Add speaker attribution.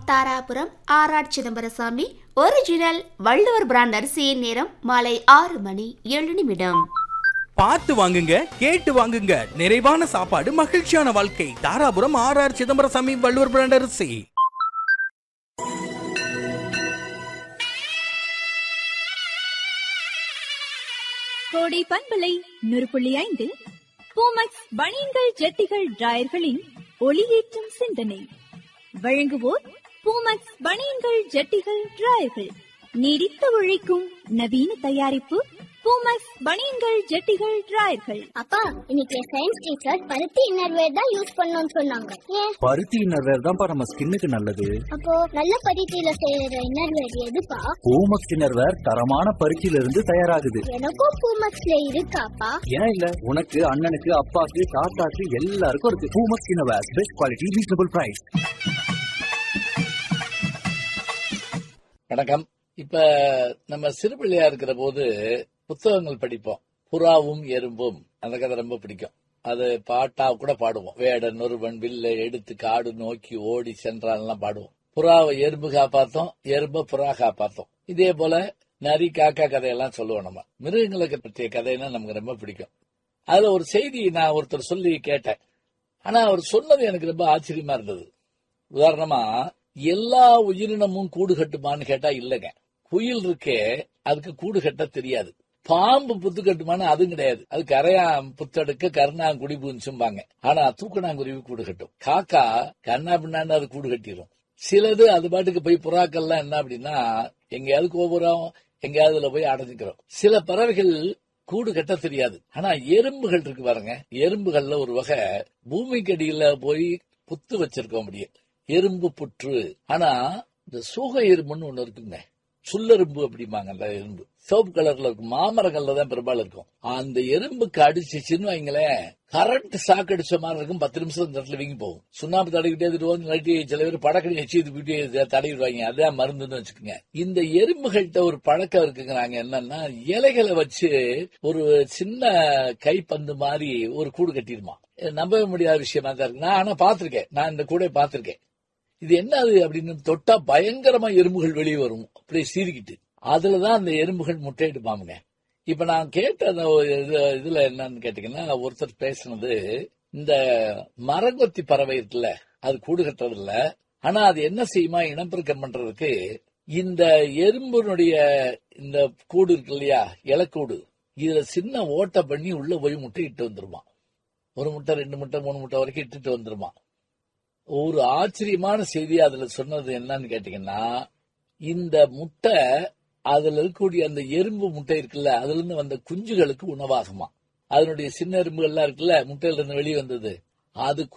Speaker 1: Dharapuram R R Chidambarasamy original Valluvar brand அரிசியின் நேரம் மாலை ஆறு மணி ஏழு நிமிடம்
Speaker 2: பார்த்து வாங்குங்க கேட்டு வாங்குங்க நிறைவான சாப்பாடு மகிழ்ச்சியான வாழ்க்கை Dharapuram R R Chidambarasamy Valluvar brand அரிசி
Speaker 3: கோடை பண்பலை நூறு புள்ளி ஐந்து பூமக்ஸ் பனியன்கள் ஜெட்டிகள் டிராயர்களின் ஒளியேற்றும் சிந்தனை வழங்குவோர் பூமக்ஸ் பனியன்கள் ஜெட்டிகள் டிராயர்கள் நீடித்து உழைக்கும் நவீன தயாரிப்பு பூமக்ஸ் பனியன்கள் ஜெட்டிகள் டிராயர்கள்
Speaker 4: அப்பா இன்னைக்கு சயின்ஸ் டீச்சர் பருத்தி இன்னர்வேர் தான் யூஸ் பண்ணணும்னு சொன்னாங்க ஏன்
Speaker 5: பருத்தி இன்னர்வேர் தான்ப்பா நம்ம ஸ்கின்னுக்கு நல்லது
Speaker 4: அப்போ நல்ல பருத்தியில செய்யற இன்னர்வேர் எதுப்பா
Speaker 5: பூமக்ஸ் இன்னர்வேர் தரமான பருத்தியில இருந்து தயாராகுது
Speaker 4: எனக்கும் பூமக்ஸ்ல இருக்காப்பா
Speaker 5: ஏன் இல்ல உனக்கு அண்ணனுக்கு அப்பாக்கு தாத்தாக்கு எல்லாருக்கும் இருக்கு Poomex innerwear best quality reasonable price
Speaker 6: வணக்கம் இப்ப நம்ம சிறுபிள்ளையா இருக்கிற போது புத்தகங்கள் படிப்போம் புறாவும் எறும்பும் அந்த கதை ரொம்ப பிடிக்கும் அது பாட்டா கூட பாடுவோம் வேடன் ஒருவன் வில்ல எடுத்து காடு நோக்கி ஓடி சென்றான்லாம் பாடுவோம் புறாவை எறும்பு காப்பாத்தோம் எறும்ப புறா காப்பாத்தோம் இதே போல நரி காக்கா கதையெல்லாம் சொல்லுவோம் நம்ம மிருகங்களுக்கு பற்றிய கதைன்னா நமக்கு ரொம்ப பிடிக்கும் அதுல ஒரு செய்தி நான் ஒருத்தர் சொல்லி கேட்டேன் ஆனா அவர் சொன்னது எனக்கு ரொம்ப ஆச்சரியமா இருந்தது உதாரணமா எல்லா உயிரினமும் கூடு கட்டுமான்னு கேட்டா இல்லைங்க குயில் இருக்கே அதுக்கு கூடு கட்ட தெரியாது பாம்பு புத்து கட்டுமான்னு அதுவும் கிடையாது அது கரையான் புத்தடுக்க கருணாங்குடி புஞ்சும்பாங்க ஆனா தூக்கணாங்குருவி கூடு கட்டும் காக்கா கண்ணா பின்னான்னு அது கூடு கட்டிடும் சிலது அது பாட்டுக்கு போய் புறாக்கள்லாம் என்ன அப்படின்னா எங்கேயாவது கோபுரம் எங்கேயாவது அதுல போய் அடைஞ்சுக்கிறோம் சில பறவைகள் கூடு கட்ட தெரியாது ஆனா எறும்புகள் இருக்கு பாருங்க எறும்புகள்ல ஒரு வகை பூமிக்கு அடியில போய் புத்து வச்சிருக்கோம் அப்படியே எறும்பு புற்று ஆனா இந்த சூக எறும்புன்னு ஒண்ணு இருக்குங்க சுல்லெரும்பு அப்படிம்பாங்க அந்த எறும்பு சிவப்பு கலர்ல இருக்கும் மாமரங்கள்ல தான் பெரும்பாலும் இருக்கும் அந்த எறும்புக்கு அடிச்சுச்சுன்னு வைங்களேன் கரண்ட் சாக்கு அடிச்ச மாதிரி இருக்கும் பத்து நிமிஷம் இந்த இடத்துல வீங்கி போகும் சுண்ணாம்பு தடவிக்கிட்டே இருவோம் இல்லாட்டி சில பேர் படக்கடி வச்சு இது வீட்டு தடவிடுவாங்க அதான் மருந்துன்னு வச்சுக்கோங்க இந்த எறும்புகள்கிட்ட ஒரு பழக்கம் இருக்குங்கிறாங்க என்னன்னா இலைகளை வச்சு ஒரு சின்ன கைப்பந்து மாதிரி ஒரு கூடு கட்டிடுமா நம்பவே முடியாத விஷயமா தான் இருக்கு நான் ஆனா பாத்திருக்கேன் நான் இந்த கூட பாத்திருக்கேன் இது என்னது அப்படின்னு தொட்டா பயங்கரமா எறும்புகள் வெளியே வரும் அப்படியே சீறிக்கிட்டு அதுலதான் அந்த எறும்புகள் முட்டையிடுமாமுங்க இப்ப நான் கேட்ட அந்த ஒரு இது- இதுல என்னன்னு கேட்டீங்கன்னா ஒருத்தர் பேசுனது இந்த மரங்கொத்தி பறவை இருக்குல்ல அது கூடு கட்டுறது இல்ல ஆனா அது என்ன செய்யுமா இனப்பெருக்கம் பண்றதுக்கு இந்த எறும்பினுடைய இந்த கூடு இருக்கு இல்லையா இலக்கூடு இதுல சின்ன ஓட்டை பண்ணி உள்ள போய் முட்டை இட்டு வந்துருமா ஒரு முட்டை ரெண்டு முட்டை மூணு முட்டை வரைக்கும் இட்டுட்டு வந்துருமா ஒரு ஆச்சரியமான செய்தி அதுல சொன்னது என்னன்னு கேட்டீங்கன்னா இந்த முட்டை அதுல இருக்கக்கூடிய அந்த எறும்பு முட்டை இருக்குல்ல அதுல இருந்து வந்த குஞ்சுகளுக்கு உணவாகுமா அதனுடைய சின்ன எறும்புகள்லாம் இருக்குல்ல முட்டையில இருந்து வெளியே வந்தது அது